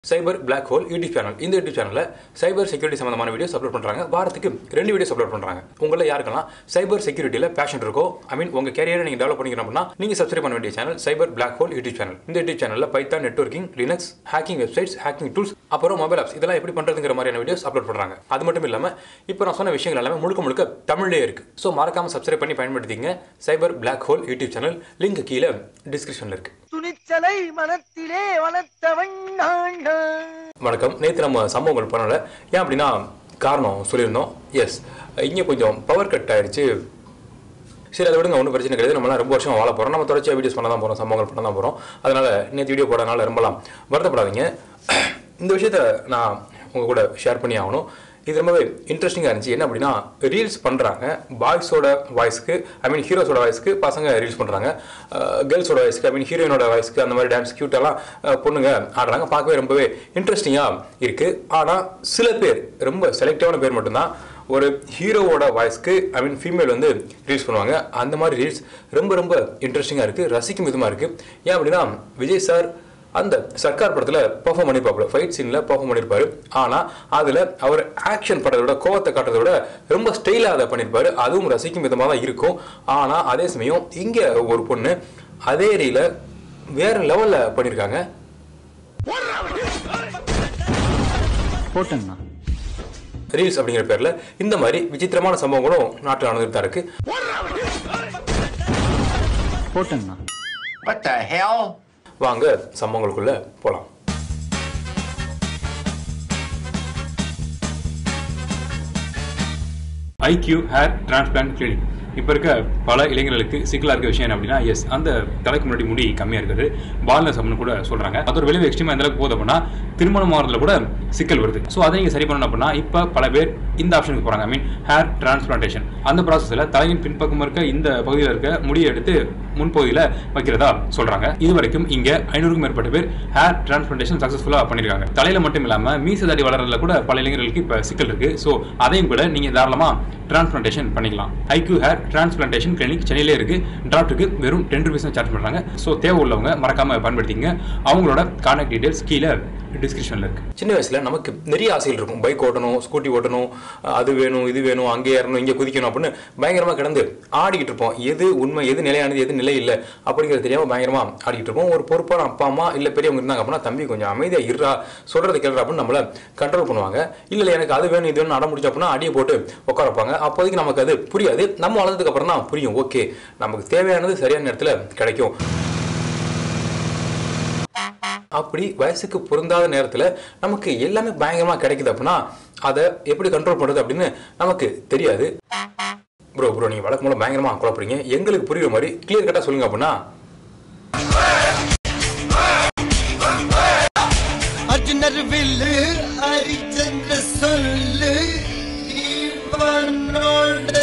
சைபர் Black Hole YouTube channel இந்த YouTube சேனலில் cyber security சம்பந்தமான வீடியோஸ் அப்லோட் பண்ணுறாங்க வாரத்துக்கு ரெண்டு வீடியோஸ் அப்லோட் பண்ணுறாங்க உங்களை யாருக்கெல்லாம் சைபர் செக்யூரிட்டியில் பேஷன் இருக்கோ ஐ மீன் உங்கள் கேரியரை நீங்கள் டெவலப் பண்ணிக்கணும் அப்படின்னா நீங்கள் சப்ஸ்கிரைப் பண்ண வேண்டிய channel Cyber Black Hole YouTube channel இந்த யூடியூப் சேனலில் Python networking Linux hacking websites hacking tools அப்புறம் மொபைல் ஆப்ஸ் இதெல்லாம் எப்படி பண்ணுறதுங்கிற மாதிரியான வீடியோஸ் அப்லோட் பண்ணுறாங்க அது மட்டும் இல்லாமல் இப்போ நான் சொன்ன விஷயங்கள் எல்லாமே முழுக்க முழுக்க தமிழ்லேயே இருக்குது ஸோ மறக்காமல் சப்ஸ்கிரைப் பண்ணி பயன்படுத்திங்க Cyber Black Hole YouTube channel link கீழே டிஸ்கிரிப்ஷனில் இருக்குது துணிச்சலை மனத்திலே வளர்த்தவன் நான் நான். வணக்கம் நேற்று நம்ம சம்பவங்கள் பண்ணல ஏன் அப்படின்னா காரணம் சொல்லியிருந்தோம் எஸ் இங்கே கொஞ்சம் பவர் கட் ஆயிடுச்சு சரி அதை விடுங்க ஒன்றும் பிரச்சனை கிடையாது நம்மளாம் ரொம்ப வருஷம் வாழ போகிறோம் நம்ம தொடர்ச்சியாக வீடியோஸ் பண்ண தான் போகிறோம் சம்பவங்கள் பண்ண தான் போகிறோம் அதனால் நேற்று வீடியோ போடனால ரொம்பலாம் வருத்தப்படாதீங்க இந்த விஷயத்த நான் உங்கள் கூட ஷேர் பண்ணி ஆகணும் இது ரொம்பவே இன்ட்ரெஸ்டிங்காக இருந்துச்சு என்ன அப்படின்னா ரீல்ஸ் பண்ணுறாங்க பாய்ஸோட வாய்ஸ்க்கு ஐ மீன் ஹீரோஸோட வாய்ஸ்க்கு பசங்க ரீல்ஸ் பண்ணுறாங்க கேர்ள்ஸோட வாய்ஸ்க்கு ஐ மீன் ஹீரோயினோட வாய்ஸ்க்கு அந்த மாதிரி டான்ஸ் க்யூட்டெல்லாம் பொண்ணுங்க ஆடுறாங்க பார்க்கவே ரொம்பவே இன்ட்ரெஸ்டிங்காக இருக்குது ஆனால் சில பேர் ரொம்ப செலக்டிவான பேர் மட்டும்தான் ஒரு ஹீரோவோட வாய்ஸ்க்கு ஐ மீன் ஃபீமேல் வந்து ரீல்ஸ் பண்ணுவாங்க அந்த மாதிரி ரீல்ஸ் ரொம்ப ரொம்ப இன்ட்ரெஸ்டிங்காக இருக்குது ரசிக்கும் விதமாக இருக்குது ஏன் அப்படின்னா விஜய் சார் அந்த சர்க்கார் படத்தில் பெர்ஃபார்ம் பண்ணியிருப்பாப்புல ஃபைட் சீனில் பெர்ஃபார்ம் பண்ணியிருப்பாரு ஆனால் அதில் அவர் ஆக்ஷன் படத்தை விட கோவத்தை காட்டுறதை விட ரொம்ப ஸ்டைலாக அதை பண்ணியிருப்பாரு அதுவும் ரசிக்கும் விதமாக தான் இருக்கும் ஆனால் அதே சமயம் இங்கே ஒரு பொண்ணு அதே ரீல வேற லெவலில் பண்ணியிருக்காங்க போட்டேங்கண்ணா ரீல்ஸ் அப்படிங்கிற பேரில் இந்த மாதிரி விசித்திரமான சம்பவங்களும் நாட்டில் நடந்துட்டு தான் இருக்கு போட்டேங்கண்ணா What the hell? வாங்க சம்பவங்களுக்குள்ள போகலாம் ஐக்யூ ஹேர் டிரான்ஸ்பிளான்ட் கிளினிக் இப்போ இருக்க பல இளைஞர்களுக்கு சிக்கலாக இருக்க விஷயம் என்ன அப்படின்னா எஸ் அந்த தலைக்கு முன்னாடி முடி கம்மியாக இருக்குது பால்னஸ் அப்படின்னு கூட சொல்கிறாங்க அதோட விளைவு எக்ஸ்ட்ரீமாக எந்த அளவுக்கு போகுது அப்படின்னா திருமணம் ஆகிறதுல கூட சிக்கல் வருது ஸோ அதை நீங்கள் சரி பண்ணணும் அப்படின்னா இப்போ பல பேர் இந்த ஆப்ஷனுக்கு போகிறாங்க ஐ மீன் ஹேர் டிரான்ஸ்பிளான்டேஷன் அந்த ப்ராசஸில் தலையின் பின்பக்கம் இருக்க இந்த பகுதியில் இருக்க முடியை எடுத்து முன்பகுதியில் வைக்கிறதா சொல்கிறாங்க இது வரைக்கும் இங்கே ஐநூறுக்கும் மேற்பட்ட பேர் ஹேர் டிரான்ஸ்பிளான்டேஷன் சக்ஸஸ்ஃபுல்லாக பண்ணியிருக்காங்க தலையில் மட்டும் இல்லாமல் மீச தாடி வளர்றதுல கூட பல இளைஞர்களுக்கு இப்போ சிக்கல் இருக்குது ஸோ அதையும் கூட நீங்கள் தாராளமாக டிரான்ஸ்பிளான்டேஷன் பண்ணிக்கலாம் ஐக்யூ ஹேர் டிரான்ஸ்பிளான்டேஷன் கிளினிக் சென்னையிலே இருக்கு டாக்டருக்கு வெறும் டென் ருபீஸ் சார்ஜ் பண்ணுறாங்க ஸோ தேவை உள்ளவங்க மறக்காம பயன்படுத்திங்க அவங்களோட கான்டாக்ட் டீடைல்ஸ் கீழே டிஸ்கிரிப்ஷனில் இருக்கு சின்ன வயசில் நமக்கு நிறைய ஆசைகள் இருக்கும் பைக் ஓட்டணும் ஸ்கூட்டி ஓட்டணும் அது வேணும் இது வேணும் அங்கே ஏறணும் இங்கே குதிக்கணும் அப்படின்னு பயங்கரமாக கிடந்து ஆடிக்கிட்டு இருப்போம் எது உண்மை எது நிலையானது எது நிலை இல்லை அப்படிங்கிறது தெரியாமல் பயங்கரமாக ஆடிக்கிட்டு இருப்போம் ஒரு பொறுப்பான அப்பா அம்மா இல்லை பெரியவங்க இருந்தாங்க அப்படின்னா தம்பி கொஞ்சம் அமைதியாக இருறா சொல்கிறது கேள்றா அப்படின்னு நம்மளை கண்ட்ரோல் பண்ணுவாங்க இல்லை இல்லை எனக்கு அது வேணும் இது வேணும் அடம் முடிச்சு அப்படின்னா அடியை போட்டு உட்கார வைப்பாங்க அப்போதைக்கு நமக்கு அது புரியாது நம்ம வளர்ந்ததுக்கு அப்புறம் தான் புரியும் ஓகே நமக்கு தேவையானது சரியான நேரத்தில் கிடைக்கும் அப்படி வயசுக்கு பொருந்தாத நேரத்தில் நமக்கு எல்லாமே பயங்கரமாக கிடைக்குது அப்படின்னா அதை எப்படி கண்ட்ரோல் பண்ணுறது அப்படின்னு நமக்கு தெரியாது ப்ரோ ப்ரோ நீங்கள் வழக்கம் போல பயங்கரமாக குழப்பறீங்க எங்களுக்கு புரியுற மாதிரி கிளியர் கட்டாக சொல்லுங்க அப்படின்னா அர்ஜுனர் வில்லு ஹரிச்சந்திர சொல்லு இவனோட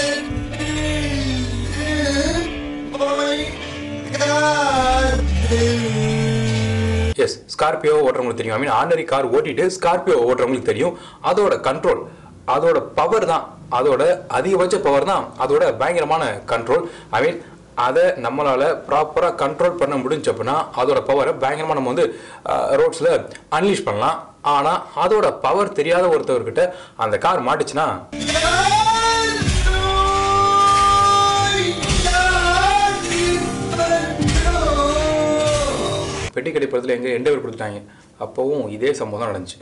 போய் காத்து எஸ் ஸ்கார்பியோ ஓட்டுறவங்களுக்கு தெரியும் ஐ மீன் ஆர்டினரி கார் ஓட்டிட்டு ஸ்கார்பியோ ஓட்டுறவங்களுக்கு தெரியும் அதோட கண்ட்ரோல் அதோட பவர் தான் அதோட அதிகபட்ச பவர் தான் அதோட பயங்கரமான கண்ட்ரோல் ஐ மீன் அதை நம்மளால ப்ராப்பராக கண்ட்ரோல் பண்ண முடிஞ்சு அப்படின்னா அதோட பவரை பயங்கரமாக நம்ம வந்து ரோட்ஸில் அன்லீஷ் பண்ணலாம் ஆனால் அதோட பவர் தெரியாத ஒருத்தவர்கிட்ட அந்த கார் மாட்டுச்சுன்னா பெட்டி கடிப்படத்தில் எங்கே எண்டவர் கொடுத்துட்டாங்க அப்போவும் இதே சம்பவம் தான் நடந்துச்சு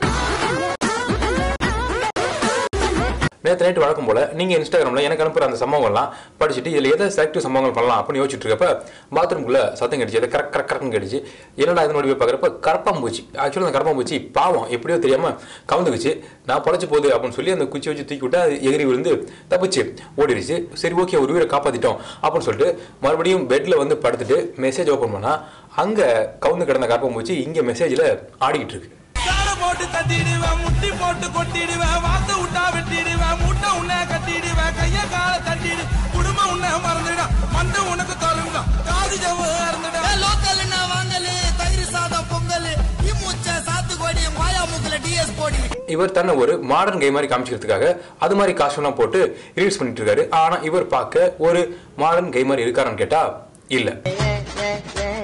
நேற்று நைட்டு வழக்கம் போல நீங்க இன்ஸ்டாகிராம்ல எனக்கு அனுப்புற அந்த சம்பவங்கள்லாம் படிச்சுட்டு இதுல எதை செலக்டிவ் சம்பவங்கள் பண்ணலாம் அப்படின்னு யோசிச்சுட்டு இருக்கப்ப பாத்ரூம்குள்ள சத்தம் கடிச்சு அதை கரக் கரக் கரக்னு கடிச்சு என்னடா இது நோடி போய் பார்க்குறப்ப கரப்பாம்பூச்சி ஆக்சுவலாக அந்த கரப்பாம்பூச்சி பாவம் எப்படியோ தெரியாம கவுந்துக்குச்சு நான் பொழைச்சு போகுது அப்படின்னு சொல்லி அந்த குச்சி வச்சு தூக்கி விட்டா அது எகிரி விழுந்து தப்பிச்சு ஓடிடுச்சு சரி ஓகே ஒரு உயிரை காப்பாத்திட்டோம் அப்படின்னு சொல்லிட்டு மறுபடியும் பெட்ல வந்து படுத்துட்டு மெசேஜ் ஓப்பன் பண்ணா அங்க கவுந்து கிடந்த கரப்பாம்பூச்சி இங்க மெசேஜ்ல ஆடிக்கிட்டு இருக்கு காலை போட்டு தட்டிடுவேன் முட்டி போட்டு கொட்டிடுவேன் வாத்த விட்டா வெட்டிடுவேன் முட்டை உன்னை கட்டிடுவேன் கைய காலை தட்டிடு குடும்பம் உன்னை மறந்துடும் மண்டு உனக்கு தொலைவிடும் காது ஜவு இறந்துடும் லோக்கல் வாங்கலு தயிர் சாதம் பொங்கல் இம்முச்ச சாத்துக்கோடி மாயா மூக்கல டிஎஸ் போடி இவர் தன்னை ஒரு மாடர்ன் கே மாதிரி காமிச்சிக்கிறதுக்காக அது மாதிரி காஸ்டியூம்லாம் போட்டு ரீல்ஸ் பண்ணிட்டு இருக்காரு ஆனா இவர் பார்க்க ஒரு மாடர்ன் கே மாதிரி இருக்காரான்னு கேட்டா இல்ல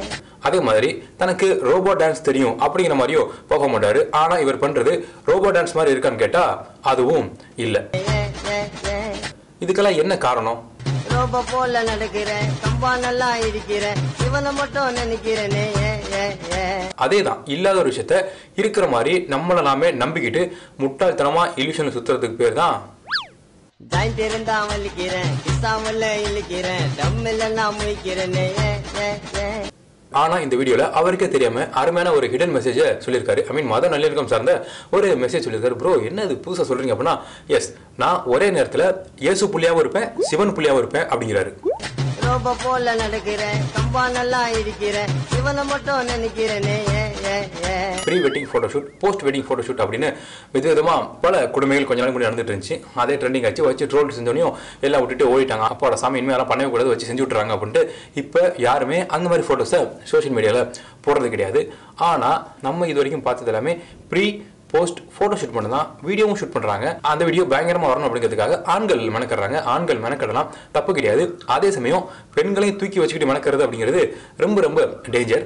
அதே மாதிரி தனக்கு ரோபோ டான்ஸ் தெரியும் அப்படிங்கிற மாதிரியும் போக மாட்டாரு ஆனா இவர் பண்றது ரோபோ டான்ஸ் மாதிரி இருக்கான்னு கேட்டா அதுவும் இல்ல இதுக்கெல்லாம் என்ன காரணம் ரோப போல நடக்கிறேன் கம்பா நல்லா இருக்கிறேன் இவனை மட்டும் நினைக்கிறேனே ஏ, ஏ, ஏ. அதேதான் இல்லாத ஒரு விஷயத்த இருக்கிற மாதிரி நம்மள நாமே நம்பிக்கிட்டு முட்டாள்தனமா இல்யூஷன் சுத்துறதுக்கு பேர் தான் ஜாயிண்ட் இருந்தா வலிக்கிறேன் கிசாமல்ல இழுக்கிறேன் டம் இல்லைன்னா முழிக்கிறேனே ஏ, ஏ, ஏ. ஆனா இந்த வீடியோல அவருக்கே தெரியாம அருமையான ஒரு ஹிடன் மெசேஜ சொல்லியிருக்காரு ஐ மீன் மத நல்லிணக்கம் சார்ந்த ஒரு மெசேஜ் சொல்லியிருக்காரு ப்ரோ என்ன இது புதுசா சொல்றீங்க அப்படின்னா எஸ் நான் ஒரே நேரத்துல இயேசு புள்ளியாவும் இருப்பேன் சிவன் புள்ளியாவும் இருப்பேன் அப்படிங்கிறாரு ரோப போல நடக்கிறேன் கம்பா நல்லா இருக்கிறேன் இவனை மட்டும் நினைக்கிறேனே ஏ, ஏ, ஏ. Pre wedding photoshoot post wedding photoshoot அப்படின்னு விதவிதமா பல குடும்பங்கள் கொஞ்ச நாள் முன்னாடி நடந்துட்டு இருந்துச்சு அதே ட்ரெண்டிங் ஆச்சு வச்சு ட்ரோல் செஞ்சோனையும் எல்லாம் விட்டுட்டு ஓடிட்டாங்க அப்பாவோட சாமி இனிமேல் யாரும் பண்ணவே கூடாது வச்சு செஞ்சு விட்டுறாங்க அப்படின்ட்டு இப்போ யாருமே அந்த மாதிரி ஃபோட்டோஸை சோஷியல் மீடியாவில் போடுறது கிடையாது ஆனால் நம்ம இது வரைக்கும் பார்த்தது எல்லாமே ப்ரீ போஸ்ட் ஃபோட்டோ ஷூட் பண்ண தான் வீடியோவும் ஷூட் பண்ணுறாங்க அந்த வீடியோ பயங்கரமாக வரணும் அப்படிங்கிறதுக்காக ஆண்கள் மெனக்கடுறாங்க ஆண்கள் மெனக்கடலாம் தப்பு கிடையாது அதே சமயம் பெண்களையும் தூக்கி வச்சுக்கிட்டு மெனக்கிறது அப்படிங்கிறது ரொம்ப ரொம்ப டேஞ்சர்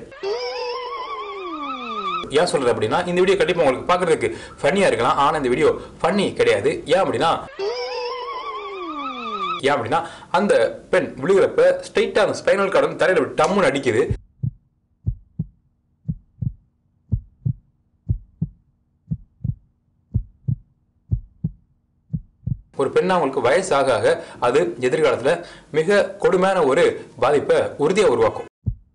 ஏன் சொல்றது அப்படின்னா இந்த வீடியோ கண்டிப்பா உங்களுக்கு பார்க்கிறதுக்கு ஃபன்னியா இருக்கலாம் ஆனா இந்த வீடியோ ஃபன்னி கிடையாது ஏன் அப்படின்னா ஏன் அப்படின்னா அந்த பெண் விழுகிறப்ப ஸ்ட்ரைட்டா அந்த ஸ்பைனல் கார்டு வந்து தரையில டம்முன்னு அடிக்குது ஒரு பெண் அவங்களுக்கு வயசு ஆக ஆக அது எதிர்காலத்துல மிக கொடுமையான ஒரு பாதிப்பை உறுதியா உருவாக்கும்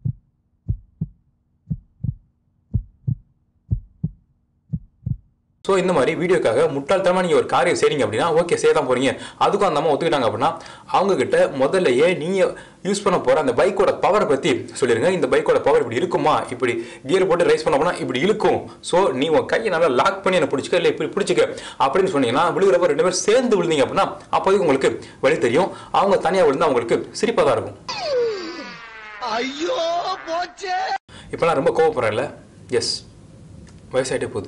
ஸோ இந்த மாதிரி வீடியோக்காக முட்டாள்தனமாக நீங்கள் ஒரு காரியம் செய்றீங்க அப்படின்னா ஓகே செய்ய தான் போறீங்க அதுக்கும் அந்த அம்மா ஒத்துக்கிட்டாங்க அப்படின்னா அவங்க கிட்ட முதல்லயே நீங்கள் யூஸ் பண்ண போகிற அந்த பைக்கோட பவரை பற்றி சொல்லிருங்க இந்த பைக்கோட பவர் இப்படி இருக்குமா இப்படி கியர் போட்டு ரைஸ் பண்ண போனால் இப்படி இழுக்கும் ஸோ நீ உன் கையை நல்லா லாக் பண்ணி என்ன பிடிச்சிக்க இல்லை இப்படி பிடிச்சிக்க அப்படின்னு சொன்னீங்கன்னா விழுகிறப்ப ரெண்டு பேரும் சேர்ந்து விழுந்தீங்க அப்படின்னா அப்போதைக்கு உங்களுக்கு வழி தெரியும் அவங்க தனியாக விழுந்தா அவங்களுக்கு சிரிப்பாக தான் இருக்கும் ஐயோ போச்சே இப்போலாம் ரொம்ப கோவப்படுறேன்ல எஸ் வயசாயிட்டே போகுது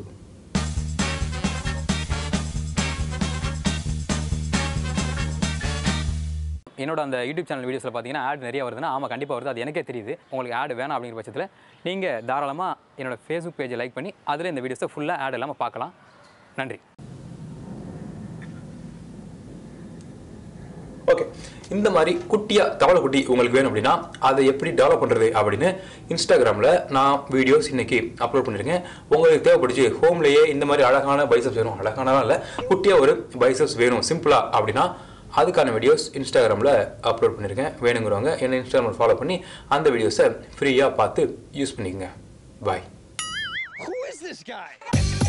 என்னோட அந்த யூடியூப் சேனல் வீடியோஸில் பார்த்தீங்கன்னா ஆட் நிறைய வருதுன்னா ஆமாம் கண்டிப்பாக வருது அது எனக்கே தெரியுது உங்களுக்கு ஆட் வேணாம் அப்படிங்கிற பட்சத்தில் நீங்கள் தாராளமாக என்னோட ஃபேஸ்புக் பேஜை லைக் பண்ணி அதில் இந்த வீடியோஸை ஃபுல்லாக ஆட் இல்லாமல் பார்க்கலாம் நன்றி ஓகே இந்த மாதிரி குட்டியா தவளை குட்டி உங்களுக்கு வேணும் அப்படின்னா அதை எப்படி டெவலப் பண்றது அப்படின்னு இன்ஸ்டாகிராமில் நான் வீடியோஸ் இன்னைக்கு அப்லோட் பண்ணிருக்கேன் உங்களுக்கு தேவைப்படுச்சு ஹோம்லேயே இந்த மாதிரி அழகான பைசப்ஸ் வேணும் அழகான இல்லை குட்டியா ஒரு பைசப்ஸ் வேணும் சிம்பிளா அப்படின்னா அதுக்கான வீடியோஸ் இன்ஸ்டாகிராமில் அப்லோட் பண்ணியிருக்கேன் வேணுங்கிறவங்க என்ன இன்ஸ்டாகிராமில் ஃபாலோ பண்ணி அந்த வீடியோஸை ஃப்ரீயாக பார்த்து யூஸ் பண்ணிக்கங்க பாய் Who is this guy?